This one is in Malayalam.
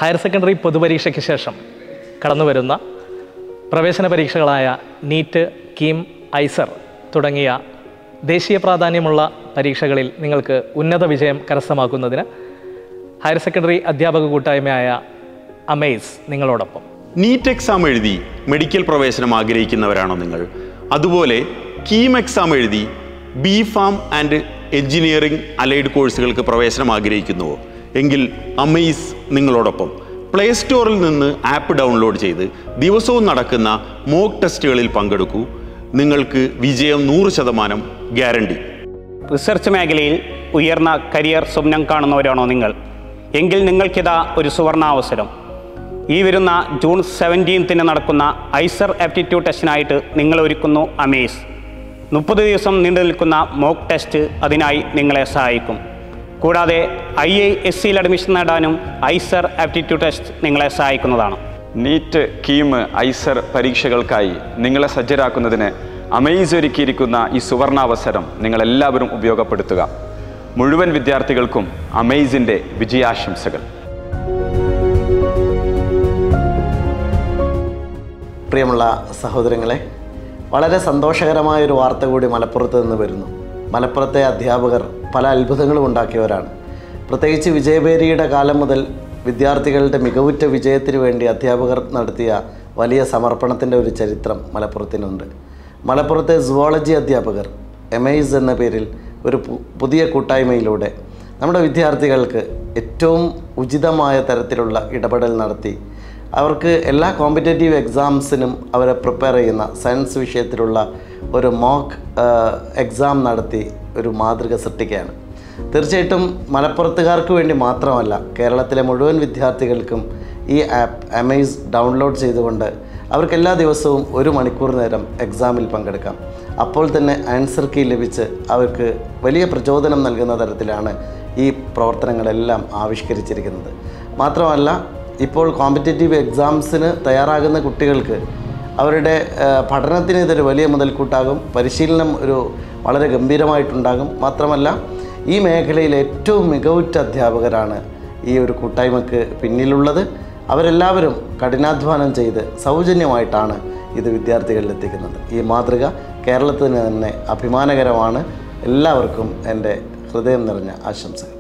ഹയർ സെക്കൻഡറി പൊതുപരീക്ഷയ്ക്ക് ശേഷം കടന്നു വരുന്ന പ്രവേശന പരീക്ഷകളായ നീറ്റ് കീം ഐസർ തുടങ്ങിയ ദേശീയ പ്രാധാന്യമുള്ള പരീക്ഷകളിൽ നിങ്ങൾക്ക് ഉന്നത വിജയം കരസ്ഥമാക്കുന്നതിന് ഹയർ സെക്കൻഡറി അധ്യാപക കൂട്ടായ്മയായ അമേസ് നിങ്ങളോടൊപ്പം നീറ്റ് എക്സാം എഴുതി മെഡിക്കൽ പ്രവേശനം ആഗ്രഹിക്കുന്നവരാണോ നിങ്ങൾ അതുപോലെ കീം എക്സാം എഴുതി B pharm and engineering allied കോഴ്സുകൾക്ക് പ്രവേശനം ആഗ്രഹിക്കുന്നുവോ എങ്കിൽ അമേസ് നിങ്ങളോടൊപ്പം പ്ലേ സ്റ്റോറിൽ നിന്ന് ആപ്പ് ഡൗൺലോഡ് ചെയ്ത് ദിവസവും നടക്കുന്ന മോക്ക് ടെസ്റ്റുകളിൽ പങ്കെടുക്കൂ നിങ്ങൾക്ക് വിജയം നൂറ് ശതമാനം ഗ്യാരണ്ടി റിസർച്ച് മേഖലയിൽ ഉയർന്ന കരിയർ സ്വപ്നം കാണുന്നവരാണോ നിങ്ങൾ എങ്കിൽ നിങ്ങൾക്കിതാ ഒരു സുവർണാവസരം ഈ വരുന്ന ജൂൺ സെവൻറ്റീൻത്തിന് നടക്കുന്ന ഐസർ ആപ്റ്റിറ്റ്യൂഡ് ടെസ്റ്റിനായിട്ട് നിങ്ങൾ ഒരുക്കുന്നു അമേസ് മുപ്പത് ദിവസം നീണ്ടു നിൽക്കുന്ന മോക്ക് ടെസ്റ്റ് അതിനായി നിങ്ങളെ സഹായിക്കും കൂടാതെ ഐ ഐ എസ് സിയിൽ അഡ്മിഷൻ നേടാനും ഐസർ ആപ്റ്റിറ്റ്യൂഡ് ടെസ്റ്റ് നിങ്ങളെ സഹായിക്കുന്നതാണ് നീറ്റ് കീം ഐസർ പരീക്ഷകൾക്കായി നിങ്ങളെ സജ്ജരാക്കുന്നതിന് അമേസ് ഒരുക്കിയിരിക്കുന്ന ഈ സുവർണാവസരം നിങ്ങളെല്ലാവരും ഉപയോഗപ്പെടുത്തുക മുഴുവൻ വിദ്യാർത്ഥികൾക്കും അമേസിൻ്റെ വിജയാശംസകൾ പ്രിയമുള്ള സഹോദരങ്ങളെ വളരെ സന്തോഷകരമായൊരു വാർത്ത കൂടി മലപ്പുറത്ത് നിന്ന് വരുന്നു മലപ്പുറത്തെ അധ്യാപകർ പല അത്ഭുതങ്ങളും ഉണ്ടാക്കിയവരാണ് പ്രത്യേകിച്ച് വിജയഭേരിയുടെ കാലം മുതൽ വിദ്യാർത്ഥികളുടെ മികവുറ്റ വിജയത്തിന് വേണ്ടി അധ്യാപകർ നടത്തിയ വലിയ സമർപ്പണത്തിൻ്റെ ഒരു ചരിത്രം മലപ്പുറത്തിനുണ്ട് മലപ്പുറത്തെ സുവോളജി അധ്യാപകർ എമൈസ് എന്ന പേരിൽ ഒരു പു- പുതിയ കൂട്ടായ്മയിലൂടെ നമ്മുടെ വിദ്യാർത്ഥികൾക്ക് ഏറ്റവും ഉചിതമായ തരത്തിലുള്ള ഇടപെടൽ നടത്തി അവർക്ക് എല്ലാ കോമ്പറ്റേറ്റീവ് എക്സാംസിനും അവരെ പ്രിപ്പയർ ചെയ്യുന്ന സയൻസ് വിഷയത്തിലുള്ള ഒരു മോക്ക് എക്സാം നടത്തി ഒരു മാതൃക സൃഷ്ടിക്കുകയാണ് തീർച്ചയായിട്ടും മലപ്പുറത്തുകാർക്ക് വേണ്ടി മാത്രമല്ല കേരളത്തിലെ മുഴുവൻ വിദ്യാർത്ഥികൾക്കും ഈ ആപ്പ് അമേസ് ഡൗൺലോഡ് ചെയ്തുകൊണ്ട് അവർക്ക് എല്ലാ ദിവസവും ഒരു മണിക്കൂർ നേരം എക്സാമിൽ പങ്കെടുക്കാം അപ്പോൾ തന്നെ ആൻസർ കീ ലഭിച്ച് അവർക്ക് വലിയ പ്രചോദനം നൽകുന്ന തരത്തിലാണ് ഈ പ്രവർത്തനങ്ങളെല്ലാം ആവിഷ്കരിച്ചിരിക്കുന്നത് മാത്രമല്ല ഇപ്പോൾ കോമ്പറ്റേറ്റീവ് എക്സാംസിന് തയ്യാറാകുന്ന കുട്ടികൾക്ക് അവരുടെ ആ, പഠനത്തിന് ഇതൊരു വലിയ മുതൽക്കൂട്ടാകും പരിശീലനം ഒരു വളരെ ഗംഭീരമായിട്ടുണ്ടാകും മാത്രമല്ല ഈ മേഖലയിൽ ഏറ്റവും മികവുറ്റ അധ്യാപകരാണ് ഈ ഒരു കൂട്ടായ്മക്ക് പിന്നിലുള്ളത് അവരെല്ലാവരും കഠിനാധ്വാനം ചെയ്ത് സൗജന്യമായിട്ടാണ് ഇത് വിദ്യാർത്ഥികളിൽ എത്തിക്കുന്നത് ഈ മാതൃക കേരളത്തിന് തന്നെ അഭിമാനകരമാണ് എല്ലാവർക്കും എൻ്റെ ഹൃദയം നിറഞ്ഞ ആശംസകൾ